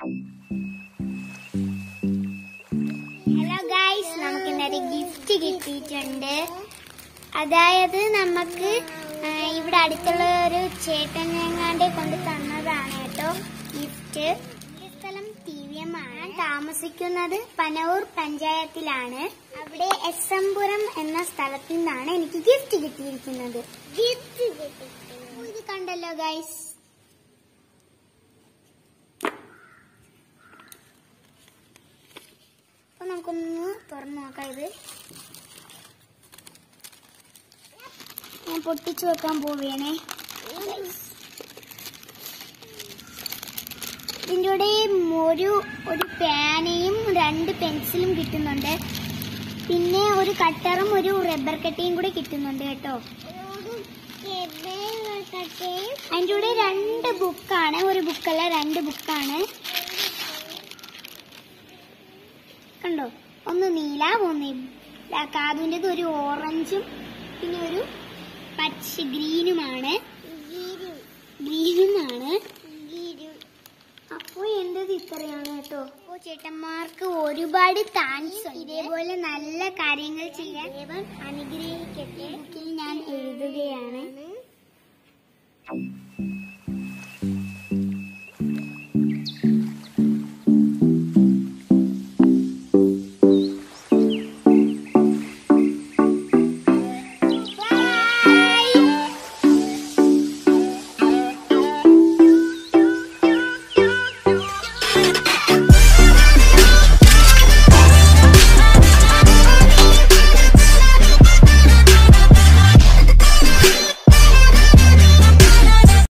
hello guys നമുക്ക് ഇന്നൊരു gift കിട്ടിയിട്ടുണ്ട് അതായത് നമുക്ക് ആ, ഇവിടെ അടുത്തുള്ള ഒരു ചേട്ടനെങ്ങാണ്ട് കൊണ്ട് തന്നതാണ് കേട്ടോ ഗിഫ്റ്റ് ഈ സ്ഥലം ടി വി എം ആണ് താമസിക്കുന്നത് പനവൂർ പഞ്ചായത്തിലാണ് അവിടെ എസ് എം പുരം എന്ന സ്ഥലത്തു നിന്നാണ് എനിക്ക് ഗിഫ്റ്റ് കിട്ടിയിരിക്കുന്നത് ഗിഫ്റ്റ് ഇത് കണ്ടല്ലോ ഗൈസ് അപ്പൊ നമുക്കൊന്ന് തുറന്നു നോക്കാം ഇത് ഞാൻ പൊട്ടിച്ചു വെക്കാൻ പോവുകയാണേ ഇതിൻ്റെ കൂടെ ഒരു ഒരു പേനയും രണ്ട് പെൻസിലും കിട്ടുന്നുണ്ട് പിന്നെ ഒരു കട്ടറും ഒരു റബ്ബർ കട്ടയും കൂടെ കിട്ടുന്നുണ്ട് കേട്ടോ അതിൻ്റെ കൂടെ രണ്ട് ബുക്കാണ് ഒരു ബുക്കല്ല രണ്ട് ബുക്കാണ് കണ്ടോ ഒന്ന് നീല ഒന്ന് ദാ കാതുവിൻ്റെത് ഒരു ഓറഞ്ചും പിന്നെ ഒരു പച്ച ഗ്രീനുമാണ് ഗ്രീനുമാണ് അപ്പോ എന്റേത് ഇത്രയാണ് കേട്ടോ അപ്പോ ചേട്ടന്മാർക്ക് ഒരുപാട് താങ്ക്സ് ഇതേപോലെ നല്ല കാര്യങ്ങൾ ചെയ്യാൻ ദൈവം അനുഗ്രഹിക്കട്ടെ ബുക്കിൽ ഞാൻ എഴുതുകയാണ്